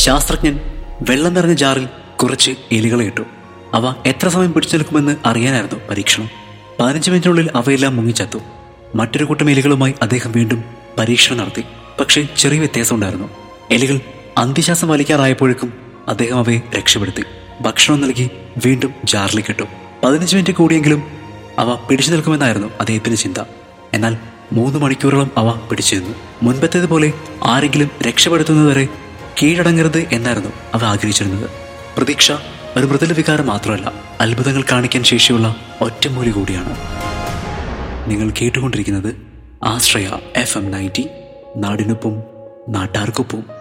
ശാസ്ത്രജ്ഞൻ വെള്ളം നിറഞ്ഞ ജാറിൽ കുറച്ച് എലികളെ ഇട്ടു അവ എത്ര സമയം പിടിച്ചു നിൽക്കുമെന്ന് അറിയാനായിരുന്നു പരീക്ഷണം പതിനഞ്ച് മിനിറ്റിനുള്ളിൽ അവയെല്ലാം മുങ്ങിച്ചത്തു മറ്റൊരു കൂട്ടം എലികളുമായി അദ്ദേഹം വീണ്ടും പരീക്ഷണം നടത്തി പക്ഷേ ചെറിയ വ്യത്യാസമുണ്ടായിരുന്നു എലികൾ അന്ത്യശ്വാസം വലിക്കാറായപ്പോഴേക്കും അദ്ദേഹം അവയെ രക്ഷപ്പെടുത്തി ഭക്ഷണം നൽകി വീണ്ടും ജാറിലേക്ക് ഇട്ടു പതിനഞ്ച് മിനിറ്റ് കൂടിയെങ്കിലും അവ പിടിച്ചു നിൽക്കുമെന്നായിരുന്നു അദ്ദേഹത്തിന്റെ ചിന്ത എന്നാൽ മൂന്ന് മണിക്കൂറോളം അവ പിടിച്ചു നിന്നു മുൻപത്തേതുപോലെ ആരെങ്കിലും രക്ഷപ്പെടുത്തുന്നതുവരെ കീഴടങ്ങരുത് എന്നായിരുന്നു അവ ആഗ്രഹിച്ചിരുന്നത് പ്രതീക്ഷ ഒരു മൃദുല വികാരം മാത്രമല്ല അത്ഭുതങ്ങൾ കാണിക്കാൻ ശേഷിയുള്ള ഒറ്റമൂലി കൂടിയാണ് നിങ്ങൾ കേട്ടുകൊണ്ടിരിക്കുന്നത് ആശ്രയ എഫ് എം നയൻറ്റി നാടിനൊപ്പം നാട്ടാർക്കൊപ്പം